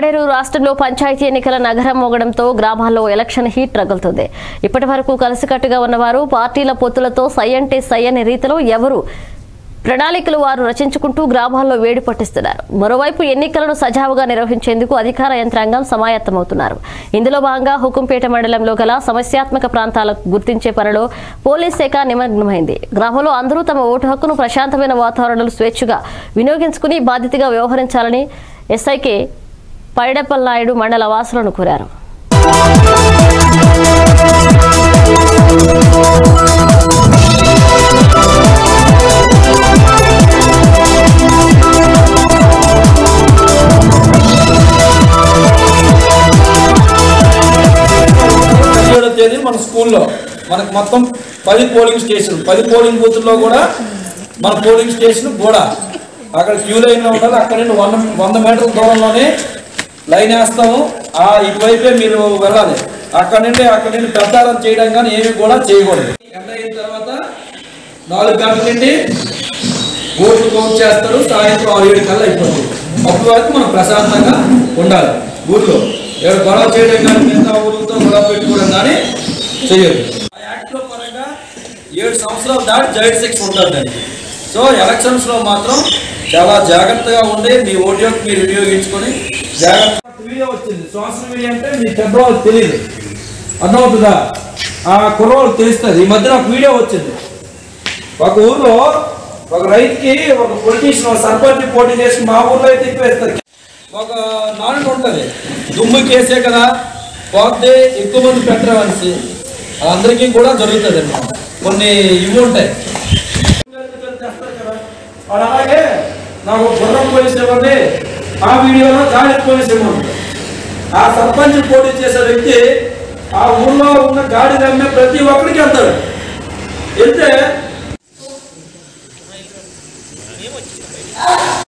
పేరు రాష్ట్రంలో పంచాయతీ ఎన్నికల నగరం మోగడంతో గ్రామాల్లో ఎలక్షన్ హీట్ రగులుతుంది ఇప్పటి వరకు కలిసికట్టుగా ఉన్నవారు పార్టీల పొత్తులతో సై అంటే సై అనే రీతిలో ఎవరు ప్రణాళికలు వారు రచించుకుంటూ గ్రామాల్లో వేడి పట్టిస్తున్నారు మరోవైపు ఎన్నికలను సజావుగా నిర్వహించేందుకు అధికార యంత్రాంగం సమాయత్తమవుతున్నారు ఇందులో భాగంగా హుకుంపేట మండలంలో గల సమస్యాత్మక ప్రాంతాలకు గుర్తించే పనిలో పోలీస్ శాఖ నిమగ్నమైంది గ్రామంలో అందరూ తమ ఓటు హక్కును ప్రశాంతమైన వాతావరణంలో స్వేచ్ఛగా వినియోగించుకుని బాధ్యతగా వ్యవహరించాలని ఎస్ఐకే పైడప్పల్ నాయుడు మండల వాసులను కోరారు పదిహేడో తేదీ మన స్కూల్లో మనకు మొత్తం పది పోలింగ్ స్టేషన్ పది పోలింగ్ బూత్ల్లో కూడా మన పోలింగ్ స్టేషన్ కూడా అక్కడ క్యూ లైన్లో ఉండాలి అక్కడ నుండి వంద వంద మీటర్ల దూరంలోనే లైన్ వేస్తాము ఆ ఇటువైపే మీరు వెళ్ళాలి అక్కడ నుండి అక్కడ నుండి ప్రచారం చేయడం కానీ ఏమి కూడా చేయకూడదు ఎండ అయిన తర్వాత నాలుగు గంటల నుండి ఓట్లు కౌంట్ చేస్తారు సాయంత్రం ఆరు ఏడు కల్లా అయిపోతుంది అప్పటి వరకు మనం ప్రశాంతంగా ఉండాలి ఊర్లో ఎవరు గొడవ చేయడం కానీ మిగతా ఊరులతో గొడవ పెట్టుకోవడం కానీ చేయదు ఆ యాక్ట్లో పరంగా ఏడు సంవత్సరాలు దాటి జైడ్ శిక్ష ఉంటుంది దానికి సో ఎలక్షన్స్లో మాత్రం చాలా జాగ్రత్తగా ఉండి మీ ఓటు యొక్క మీరు వినియోగించుకొని జాగ్రత్త వీడియో వచ్చింది సోషల్ మీడియా అంటే మీ పెద్దవాళ్ళకి తెలియదు అర్థమవుతుందా ఆ కుర్రవాళ్ళకి తెలుస్తుంది ఈ మధ్యన ఒక వీడియో వచ్చింది ఒక ఊర్లో ఒక రైతుకి ఒక పొలిటీషియన్ సర్పంచ్ పోటీ చేసి మా ఊర్లో అయితే తిప్పేస్తారు ఒక నానుడు ఉంటుంది దుమ్ము కేసే కదా పోతే ఎక్కువ మంది పెట్టరు అనేసి అందరికీ కూడా జరుగుతుంది అన్నమాట కొన్ని ఇవి ఉంటాయి వాడు అలాగే నాకు గుర్రం పోలీస్ ఇవ్వండి ఆ వీడియోలో గాలి పోలీస్ ఇవ్వండి ఆ సర్పంచ్ పోటీ చేసే వ్యక్తి ఆ ఊర్లో ఉన్న గాడి నమ్మే ప్రతి ఒక్కడికి వెళ్తాడు వెళ్తే